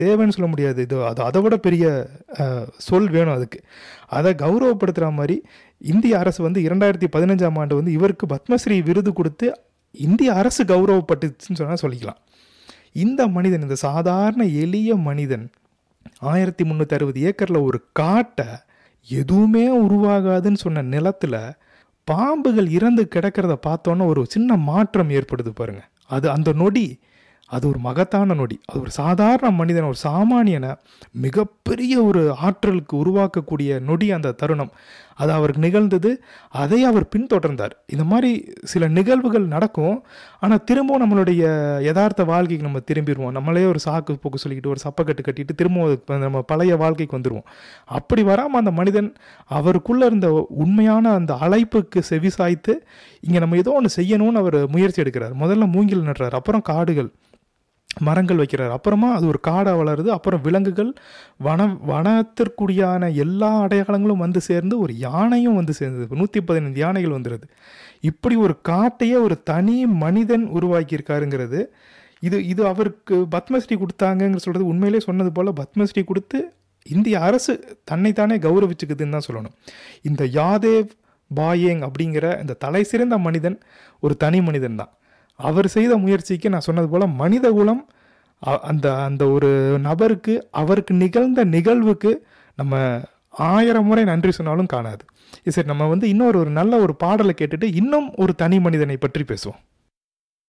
தேவைன்னு சொல்ல முடியாது இது அது அதை விட பெரிய அஹ், சொல் வேணும் அதுக்கு அதை கௌரவப்படுத்துகிற மாதிரி இந்திய அரசு வந்து இரண்டாயிரத்தி பதினஞ்சாம் ஆண்டு வந்து இவருக்கு பத்மஸ்ரீ விருது கொடுத்து இந்திய அரசு கௌரவப்பட்டுச்சுன்னு சொன்னால் சொல்லிக்கலாம் இந்த மனிதன் இந்த சாதாரண எளிய மனிதன் ஆயிரத்தி முந்நூற்றி அறுபது ஏக்கரில் ஒரு காட்டை எதுவுமே உருவாகாதுன்னு சொன்ன நிலத்துல பாம்புகள் இறந்து கிடக்கிறத பார்த்தோன்னே ஒரு சின்ன மாற்றம் ஏற்படுது பாருங்க அது அந்த நொடி அது ஒரு மகத்தான நொடி அது ஒரு சாதாரண மனிதன் ஒரு சாமானியனை மிகப்பெரிய ஒரு ஆற்றலுக்கு உருவாக்கக்கூடிய நொடி அந்த தருணம் அது அவருக்கு நிகழ்ந்தது அதை அவர் பின்தொடர்ந்தார் இந்த மாதிரி சில நிகழ்வுகள் நடக்கும் ஆனால் திரும்பவும் நம்மளுடைய யதார்த்த வாழ்க்கைக்கு நம்ம திரும்பிடுவோம் நம்மளே ஒரு சாக்கு போக்கு சொல்லிக்கிட்டு ஒரு சப்பக்கட்டு கட்டிட்டு திரும்பவும் நம்ம பழைய வாழ்க்கைக்கு வந்துடுவோம் அப்படி வராமல் அந்த மனிதன் அவருக்குள்ள இருந்த உண்மையான அந்த அழைப்புக்கு செவிசாய்த்து இங்கே நம்ம ஏதோ ஒன்று செய்யணும்னு அவர் முயற்சி எடுக்கிறார் முதல்ல மூங்கில் நடுறார் அப்புறம் காடுகள் மரங்கள் வைக்கிறார் அப்புறமா அது ஒரு காடாக வளருது அப்புறம் விலங்குகள் வன வனத்திற்குடியான எல்லா அடையாளங்களும் வந்து சேர்ந்து ஒரு யானையும் வந்து சேர்ந்தது நூற்றி பதினைந்து யானைகள் வந்துடுது இப்படி ஒரு காட்டையே ஒரு தனி மனிதன் உருவாக்கியிருக்காருங்கிறது இது இது அவருக்கு பத்மஸ்ரீ கொடுத்தாங்கன்னு சொல்கிறது உண்மையிலே சொன்னது போல் பத்மஸ்ரீ கொடுத்து இந்திய அரசு தன்னைத்தானே கௌரவிச்சுக்குதுன்னு தான் சொல்லணும் இந்த யாதேவ் பாயேங் அப்படிங்கிற இந்த தலை சிறந்த மனிதன் ஒரு தனி மனிதன் தான் அவர் செய்த முயற்சிக்கு நான் சொன்னது போல் மனித குலம் அ- அந்த அந்த ஒரு நபருக்கு அவருக்கு நிகழ்ந்த நிகழ்வுக்கு நம்ம ஆயிரம் முறை நன்றி சொன்னாலும் காணாது சரி நம்ம வந்து இன்னொரு ஒரு நல்ல ஒரு பாடலை கேட்டுட்டு இன்னும் ஒரு தனி மனிதனை பற்றி பேசுவோம்